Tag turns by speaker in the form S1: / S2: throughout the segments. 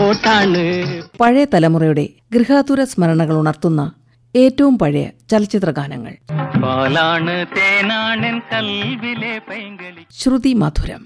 S1: കോട്ടാണ്
S2: പഴയ തലമുറയുടെ ഗൃഹാതുര സ്മരണകൾ ഉണർത്തുന്ന ഏറ്റവും പഴയ ചലച്ചിത്ര ഗാനങ്ങൾ
S1: പാലാണ് തേനാണൻ കൽവിലെ പൈങ്കളി
S2: ശ്രുതി മധുരം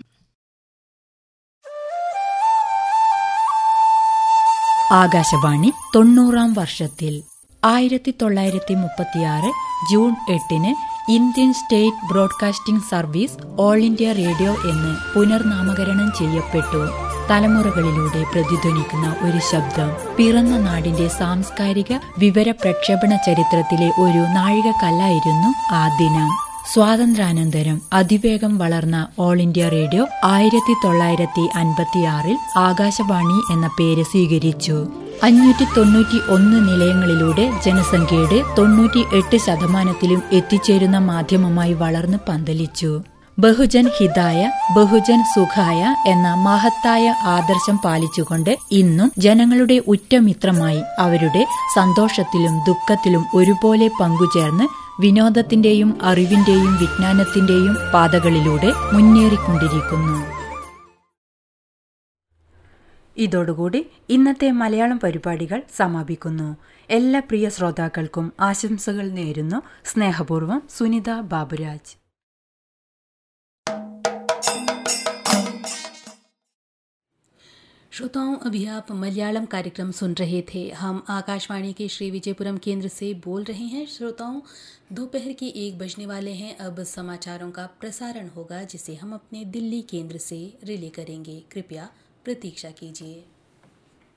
S3: ആകാശവാണി തൊണ്ണൂറാം വർഷത്തിൽ ആയിരത്തി തൊള്ളായിരത്തി മുപ്പത്തിയാറ് ജൂൺ എട്ടിന് Indian state broadcasting service all India radio എന്ന് പുനർനാമകരണം ചെയ്യപ്പെട്ടു തലമുറകളിലൂടെ പ്രതിധ്വനിക്കുന്ന ഒരു ശബ്ദം പിറന്ന നാടിന്റെ സാംസ്കാരിക വിവര പ്രക്ഷേപണ ചരിത്രത്തിലെ ഒരു നാഴികക്കല്ലായിരുന്നു ആ ദിനം സ്വാതന്ത്ര്യാനന്തരം അതിവേഗം വളർന്ന ഓൾ ഇന്ത്യ റേഡിയോ ആയിരത്തി തൊള്ളായിരത്തി അൻപത്തിയാറിൽ ആകാശവാണി എന്ന പേര് സ്വീകരിച്ചു അഞ്ഞൂറ്റി തൊണ്ണൂറ്റി ഒന്ന് നിലയങ്ങളിലൂടെ ജനസംഖ്യയുടെ തൊണ്ണൂറ്റി എട്ട് ശതമാനത്തിലും എത്തിച്ചേരുന്ന മാധ്യമമായി വളർന്ന് പന്തലിച്ചു ബഹുജൻ ഹിതായ ബഹുജൻ സുഖായ എന്ന മഹത്തായ ആദർശം പാലിച്ചുകൊണ്ട് ഇന്നും ജനങ്ങളുടെ ഉറ്റമിത്രമായി അവരുടെ സന്തോഷത്തിലും ദുഃഖത്തിലും ഒരുപോലെ പങ്കുചേർന്ന് വിനോദത്തിന്റെയും അറിവിന്റെയും വിജ്ഞാനത്തിന്റെയും പാതകളിലൂടെ മുന്നേറിക്കൊണ്ടിരിക്കുന്നു ഇതോടുകൂടി ഇന്നത്തെ മലയാളം പരിപാടികൾ സമാപിക്കുന്നു എല്ലാ പ്രിയ ശ്രോതാക്കൾക്കും ആശംസകൾ നേരുന്നു സ്നേഹപൂർവ്വം സുനിത ബാബുരാജ്
S4: श्रोताओं अभी आप मलयालम कार्यक्रम सुन रहे थे हम आकाशवाणी के श्री विजयपुरम केंद्र से बोल रहे हैं श्रोताओं दोपहर के एक बजने वाले हैं अब समाचारों का प्रसारण होगा जिसे हम अपने दिल्ली केंद्र से रिले करेंगे कृपया प्रतीक्षा कीजिए